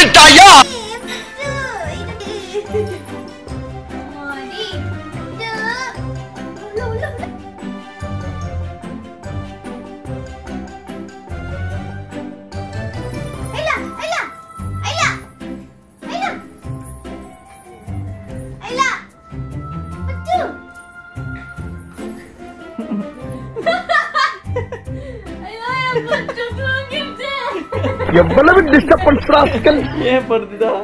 மாறிட்டாயா எவ்வளவு disturbance rascal ஏன் படுத்துதா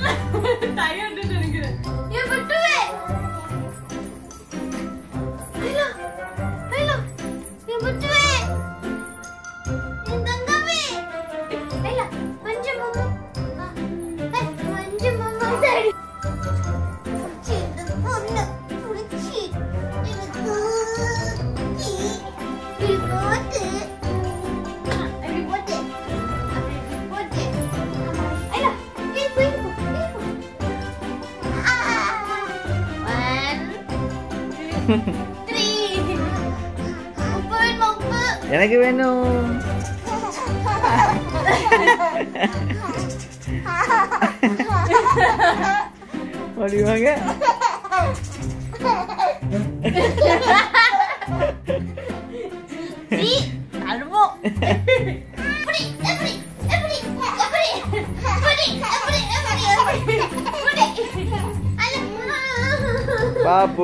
எனக்கு வேணும் அப்படிவாங்க பாப்பு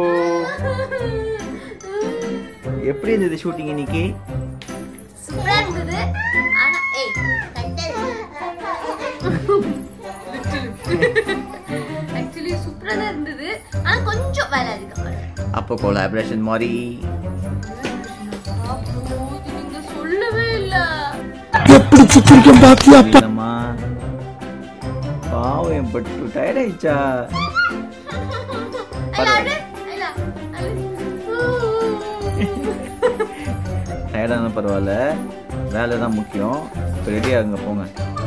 எப்படி இருந்தது ஷூட்டிங் இன்னைக்கு சூப்பரா இருந்தது ஆனா ஏய் ஆக்சுவலி சூப்பரா தான் இருந்தது ஆனா கொஞ்சம் வேலை அதிகம் அப்போ கொலாபரேஷன் மாதிரி அப்போ நீங்க சொல்லவே இல்ல எப்படி சித்திரிக்கம் பாத்தியா இல்லம்மா பாவம் என் பட்டு டயர்ட் ஆயிடுச்சா டயர்டான பரவாயில்ல வேலை தான் முக்கியம் இப்போ ரெடி ஆகுங்க போங்க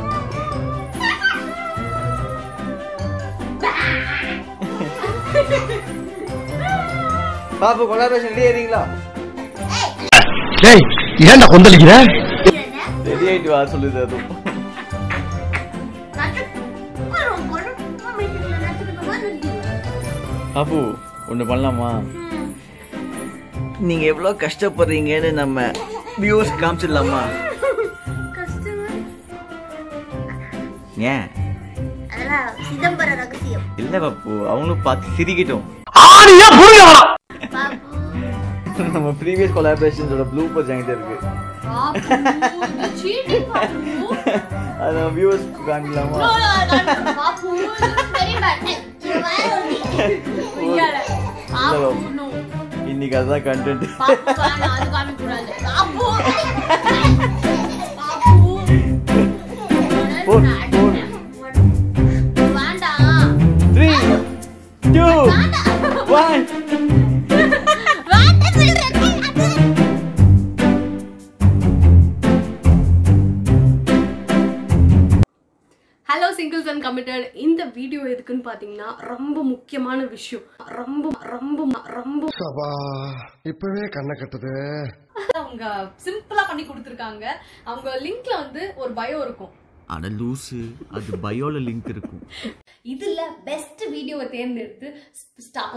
பாப்பு கொலாபரேஷன் ரெடி ஆறீங்களா டேய் ஏன்டா கொந்தளிக்கிற ரெடி ஆயிட்டு வா சொல்லுது அதுவும் பாப்பு ஒன்று பண்ணலாமா நீங்க எவ்வளவு கஷ்டப்படுறீங்கன்னு நம்ம வியூஸ் காமிச்சிடலாமா ஏன் அதெல்லாம் சிதம்பர ரகசியம் இல்ல பாப்பு அவங்களும் பார்த்து சிரிக்கட்டும் ஆணியா புரியா பாபு நம்ம ப்ரீவியஸ் கொலாபரேஷன்ஸோட ப்ளூ பர்ஸ் என்கிட்ட இருக்கு cheating, பாபு. அது நம்ம வியூவர்ஸ் காமிக்கலாமா No, no, no, no, Babu, this is very bad. Hey, you are only. இங்கால. பாபு, no. இன்னைக்கு அதுதான் கண்டென்ட் பாபு, வேணாம், அது காமிக்கக்கூடாது. பாபு. பாபு. போ, போ. வேண்டாம். த்ரீ டூ வேண்டாம். ஒன் வேண்டாம் சொல்றேன். ஹலோ சிங்கிள்ஸ் அண்ட் கமிட்டட் இந்த வீடியோ எதுக்குன்னு பார்த்தீங்கன்னா ரொம்ப முக்கியமான விஷயம் ரொம்ப ரொம்ப ரொம்ப சபா இப்பவே கண்ணை கட்டுது அவங்க சிம்பிளா பண்ணி கொடுத்துருக்காங்க அவங்க லிங்க்ல வந்து ஒரு பயம் இருக்கும் அட லூசு அது பயோல லிங்க் இருக்கும் இதுல பெஸ்ட் வீடியோவை தேர்ந்தெடுத்து ஸ்டாப்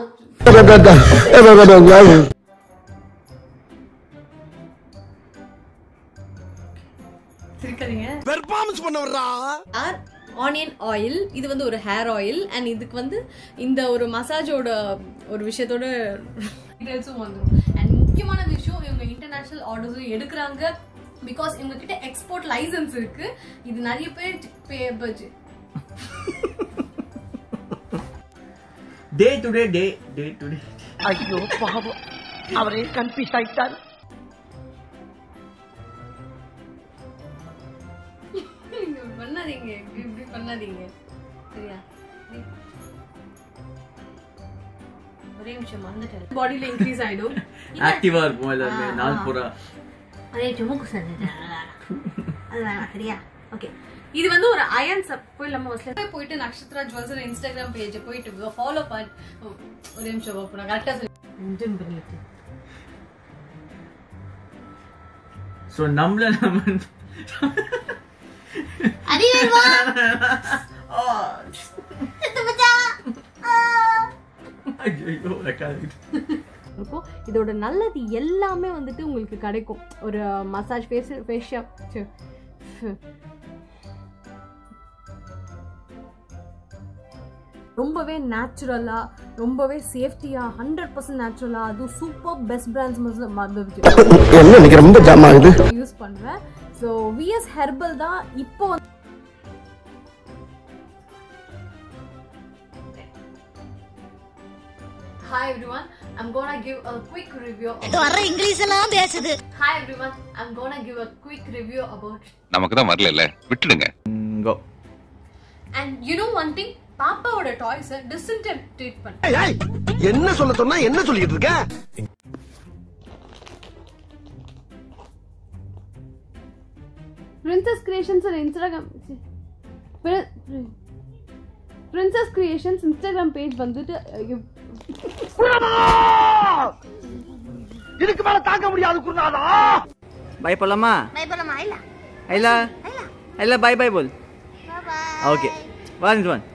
சிரிக்காதீங்க பெர்ஃபார்மன்ஸ் பண்ண வர்றா ஆர் ஆனியன் ஆயில் இது வந்து ஒரு ஹேர் ஆயில் அண்ட் இதுக்கு வந்து இந்த ஒரு மசாஜோட ஒரு விஷயத்தோட டீடைல்ஸும் வந்துடும் அண்ட் முக்கியமான விஷயம் இவங்க இன்டர்நேஷனல் ஆர்டர்ஸும் எடுக்கிறாங்க பிகாஸ் இவங்க கிட்ட எக்ஸ்போர்ட் லைசன்ஸ் இருக்கு இது நிறைய பேர் பே- ப- டே டுடே டே டே டுடே ஐயோ பாவம் அவரே கன்ஃபியூஸ் ஆயிட்டார் நீங்க பண்ணாதீங்க இப்படி இப்படி பண்ணாதீங்க சரியா நீ- ஒரே நிமிஷம் மறந்துட்டேன் பாடியில இன்க்ரீஸ் ஆயிடும் ஆக்டிவா இருக்கும் எல்லாருமே நாள் பூரா ஒரே ஜுமுக்கு சொன்னது அது வேணாம் சரியா ஓகே இது வந்து ஒரு அயன் சப் போயிடலாமா ஃபர்ஸ்ட்ல போயிட்டு நட்சத்திரா ஜுவல்ஸ் இன்ஸ்டாகிராம் பேஜ் போயிட்டு ஃபாலோ பண்ணி ஓ, ஒரே நிமிஷம் பாப்போம் நான் கரெக்டா சொல்லி அஞ்சும் பண்ணிட்டு ஸோ நம்மள நம்ம அறிவேல்வா இருக்கும் இதோட நல்லது எல்லாமே வந்துட்டு உங்களுக்கு கிடைக்கும் ஒரு மசாஜ் ஃபேஸ் ஃபேஷியல் ரொம்பவே நேச்சுரலாக ரொம்பவே சேஃப்டியாக ஹண்ட்ரட் பர்சன்ட் நேச்சுரலாக அதுவும் சூப்பர் பெஸ்ட் பிராண்ட்ஸ் என்ன இன்னைக்கு ரொம்ப ஜாம் ஆகுது யூஸ் பண்ணுவேன் ஸோ விஎஸ் ஹெர்பல் தான் இப்போ வந்து Hi everyone, I'm gonna give a quick review. வர்ற இங்கிலீஷ் எல்லாம் பேசுது Hi everyone, I'm gonna give a quick review about. நமக்கு தான் வரல விட்டுடுங்க கோ And you know one thing, பாப்பாவோட டாய்ஸை டிஸ்இன்டெக்ட் பண்ண ஏய், என்ன சொல்ல சொன்னா என்ன சொல்லிட்டு இருக்க princess creations instagram princess creations instagram page வந்துட்டு அஹ், இதுக்கு மேல தாங்க முடியாது குருநாதா பாய் போலாமா பயப்படமா இல்ல ஐலா ஐலா பாய் பாய் போல் ஓகே ஒன் ஒன்